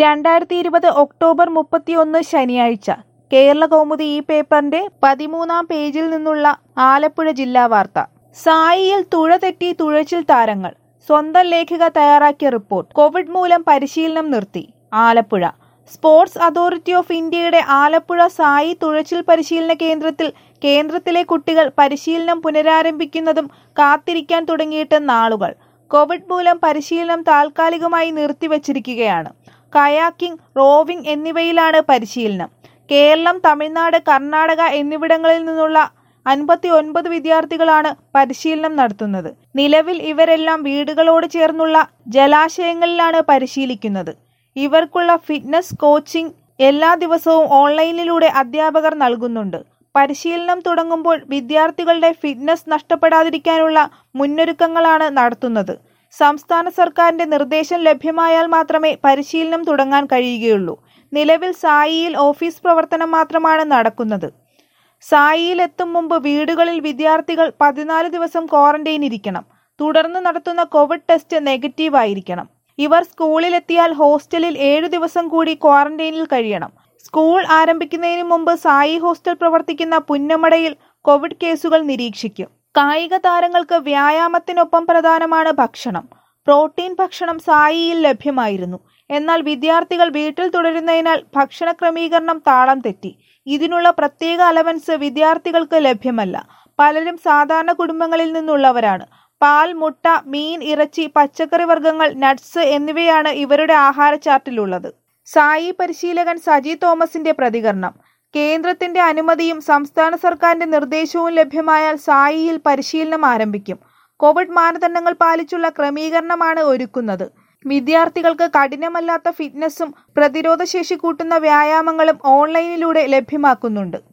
രണ്ടായിരത്തി ഇരുപത് ഒക്ടോബർ മുപ്പത്തിയൊന്ന് ശനിയാഴ്ച കേരള കൗമുദി ഈ പേപ്പറിന്റെ പതിമൂന്നാം പേജിൽ നിന്നുള്ള ആലപ്പുഴ ജില്ലാ വാർത്ത സായിയിൽ തുഴ തെറ്റി തുഴച്ചിൽ താരങ്ങൾ സ്വന്തം ലേഖിക തയ്യാറാക്കിയ റിപ്പോർട്ട് കോവിഡ് മൂലം പരിശീലനം നിർത്തി ആലപ്പുഴ സ്പോർട്സ് അതോറിറ്റി ഓഫ് ഇന്ത്യയുടെ ആലപ്പുഴ സായി തുഴച്ചിൽ പരിശീലന കേന്ദ്രത്തിൽ കേന്ദ്രത്തിലെ കുട്ടികൾ പരിശീലനം പുനരാരംഭിക്കുന്നതും കാത്തിരിക്കാൻ തുടങ്ങിയിട്ട് നാളുകൾ കോവിഡ് മൂലം പരിശീലനം താൽക്കാലികമായി നിർത്തിവച്ചിരിക്കുകയാണ് കയാക്കിംഗ് റോവിംഗ് എന്നിവയിലാണ് പരിശീലനം കേരളം തമിഴ്നാട് കർണാടക എന്നിവിടങ്ങളിൽ നിന്നുള്ള അൻപത്തി ഒൻപത് വിദ്യാർത്ഥികളാണ് പരിശീലനം നടത്തുന്നത് നിലവിൽ ഇവരെല്ലാം വീടുകളോട് ചേർന്നുള്ള ജലാശയങ്ങളിലാണ് പരിശീലിക്കുന്നത് ഇവർക്കുള്ള ഫിറ്റ്നസ് കോച്ചിംഗ് എല്ലാ ദിവസവും ഓൺലൈനിലൂടെ അധ്യാപകർ നൽകുന്നുണ്ട് പരിശീലനം തുടങ്ങുമ്പോൾ വിദ്യാർത്ഥികളുടെ ഫിറ്റ്നസ് നഷ്ടപ്പെടാതിരിക്കാനുള്ള മുന്നൊരുക്കങ്ങളാണ് നടത്തുന്നത് സംസ്ഥാന സർക്കാരിന്റെ നിർദ്ദേശം ലഭ്യമായാൽ മാത്രമേ പരിശീലനം തുടങ്ങാൻ കഴിയുകയുള്ളൂ നിലവിൽ സായിയിൽ ഓഫീസ് പ്രവർത്തനം മാത്രമാണ് നടക്കുന്നത് സായിയിൽ എത്തും മുമ്പ് വീടുകളിൽ വിദ്യാർത്ഥികൾ പതിനാല് ദിവസം ക്വാറന്റൈൻ ഇരിക്കണം തുടർന്ന് നടത്തുന്ന കോവിഡ് ടെസ്റ്റ് നെഗറ്റീവ് ആയിരിക്കണം ഇവർ സ്കൂളിലെത്തിയാൽ ഹോസ്റ്റലിൽ ഏഴു ദിവസം കൂടി ക്വാറന്റൈനിൽ കഴിയണം സ്കൂൾ ആരംഭിക്കുന്നതിന് മുമ്പ് സായി ഹോസ്റ്റൽ പ്രവർത്തിക്കുന്ന പുന്നമടയിൽ കോവിഡ് കേസുകൾ നിരീക്ഷിക്കും കായിക താരങ്ങൾക്ക് വ്യായാമത്തിനൊപ്പം പ്രധാനമാണ് ഭക്ഷണം പ്രോട്ടീൻ ഭക്ഷണം സായിയിൽ ലഭ്യമായിരുന്നു എന്നാൽ വിദ്യാർത്ഥികൾ വീട്ടിൽ തുടരുന്നതിനാൽ ഭക്ഷണ ക്രമീകരണം താളം തെറ്റി ഇതിനുള്ള പ്രത്യേക അലവൻസ് വിദ്യാർത്ഥികൾക്ക് ലഭ്യമല്ല പലരും സാധാരണ കുടുംബങ്ങളിൽ നിന്നുള്ളവരാണ് പാൽ മുട്ട മീൻ ഇറച്ചി പച്ചക്കറി വർഗ്ഗങ്ങൾ നട്ട്സ് എന്നിവയാണ് ഇവരുടെ ആഹാര ചാർട്ടിലുള്ളത് സായി പരിശീലകൻ സജി തോമസിന്റെ പ്രതികരണം കേന്ദ്രത്തിന്റെ അനുമതിയും സംസ്ഥാന സർക്കാരിന്റെ നിർദ്ദേശവും ലഭ്യമായാൽ സായിയിൽ പരിശീലനം ആരംഭിക്കും കോവിഡ് മാനദണ്ഡങ്ങൾ പാലിച്ചുള്ള ക്രമീകരണമാണ് ഒരുക്കുന്നത് വിദ്യാർത്ഥികൾക്ക് കഠിനമല്ലാത്ത ഫിറ്റ്നസ്സും പ്രതിരോധശേഷി കൂട്ടുന്ന വ്യായാമങ്ങളും ഓൺലൈനിലൂടെ ലഭ്യമാക്കുന്നുണ്ട്